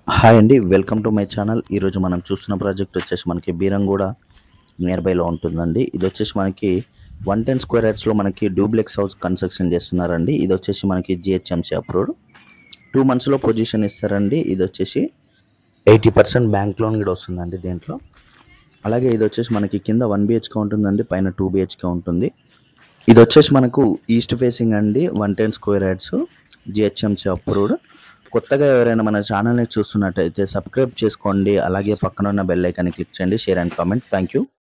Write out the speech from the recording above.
hi అండి welcome to my channel ఈరోజు మనం చూస్తున్న ప్రాజెక్ట్ వచ్చేసి మనకి బీరంగూడ నియర్ బైలో ఉంటుందండి ఇది వచ్చేసి మనకి వన్ టెన్ స్క్వేర్ యార్డ్స్లో మనకి డూప్లెక్స్ హౌస్ కన్స్ట్రక్షన్ చేస్తున్నారండి ఇది వచ్చేసి మనకి జిహెచ్ఎంసీ అప్రూవ్డ్ టూ మంత్స్లో పొజిషన్ ఇస్తారండి ఇది వచ్చేసి ఎయిటీ పర్సెంట్ బ్యాంక్ లోన్ కూడా వస్తుందండి దీంట్లో అలాగే ఇది వచ్చేసి మనకి కింద వన్ బిహెచ్కే ఉంటుందండి పైన టూ బిహెచ్కే ఉంటుంది ఇది వచ్చేసి మనకు ఈస్ట్ ఫేసింగ్ అండి one ten square yards GHMC approved కొత్తగా ఎవరైనా మన ఛానల్ని చూస్తున్నట్టయితే సబ్స్క్రైబ్ చేసుకోండి అలాగే పక్కన ఉన్న బెల్ ఐకాన్ని క్లిక్ చేయండి share and comment thank you